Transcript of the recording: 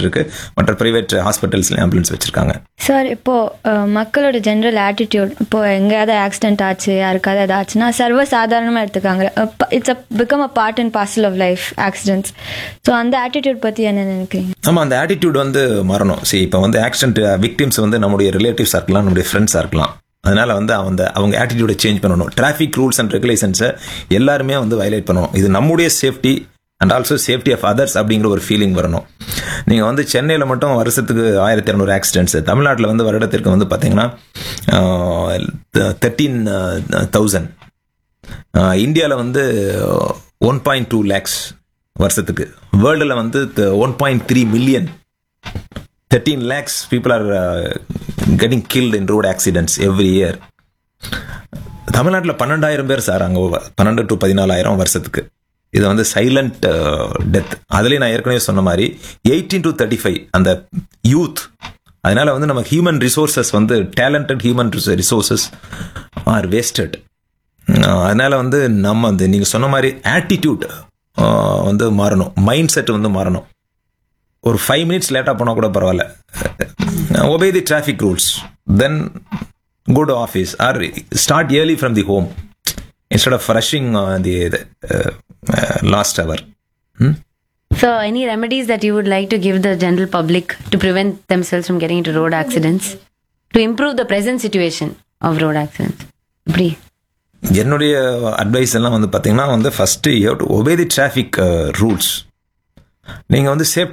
இருக்கு மற்ற பிரைவேட் ஹாஸ்பிட்டல்ஸ்ல ஆம்புலன்ஸ் வச்சிருக்காங்க சார் இப்போ அஹ், மக்களோட ஜென்ரல் ஆட்டிடியூட் இப்போ எங்கேயாவது ஆக்சிடென்ட் ஆச்சு யாருக்காவது ஏதாச்சுன்னா சர்வ சாதாரணமாக எடுத்துக்காங்க it's a become a part and parcel of life accidents so அந்த ஆட்டிடியூட் பற்றி என்ன நினைக்கிறீங்க ஆமா அந்த ஆட்டிடியூட் வந்து மாறணும் சரி இப்போ வந்து ஆக்சிடென்ட் விக்டிம்ஸ் வந்து நம்முடைய ரிலேட்டிவ்ஸாக இருக்கலாம் நம்முடைய ஃப்ரெண்ட்ஸாக இருக்கலாம் அதனால வந்து அந்த அவங்க ஆட்டிடியூடை சேஞ்ச் பண்ணணும் டிராஃபிக் ரூல்ஸ் அண்ட் ரெகுலேஷன்ஸை எல்லாருமே வந்து வயலேட் பண்ணணும் இது நம்முடைய safety and also safety of others அப்படிங்கிற ஒரு ஃபீலிங் வரணும் நீங்கள் வந்து சென்னையில் மட்டும் வருஷத்துக்கு ஆயிரத்தி இரநூறு ஆக்சிடென்ட்ஸ் தமிழ்நாட்டில் வந்து வருடத்திற்கு வந்து பார்த்தீங்கன்னா தேர்ட்டீன் தௌசண்ட் இந்தியாவில் வந்து ஒன் பாயிண்ட் டூ லேக்ஸ் வருஷத்துக்கு வேர்ல்டில் வந்து one point three million thirteen lakhs people are getting killed in road accidents every year தமிழ்நாட்டில் பன்னெண்டாயிரம் பேர் சார் அங்கே பன்னெண்டு டு பதினாலாயிரம் வருஷத்துக்கு இது வந்து சைலண்ட் டெத் அதுலேயும் நான் ஏற்கனவே சொன்ன மாதிரி எயிட்டீன் டு தேர்ட்டி ஃபைவ் அந்த யூத் அதனால வந்து நம்ம ஹியூமன் ரிசோர்சஸ் வந்து talented human resources are wasted அதனால வந்து நம்ம வந்து நீங்க சொன்ன மாதிரி ஆட்டிடியூட் வந்து மாறணும் மைண்ட் செட் வந்து மாறணும் ஒரு ஃபைவ் மினிட்ஸ் லேட்டாக போனால் கூட பரவாயில்ல obey the traffic rules then go to office or start early from the home instead of rushing the last hour So, any remedies that you would like to give the general public to prevent themselves from getting into road accidents? To improve the present situation of road accidents? எப்படி என்னுடைய advice எல்லாம் வந்து பார்த்தீங்கன்னா வந்து first you to obey the traffic rules நீங்கள் வந்து safety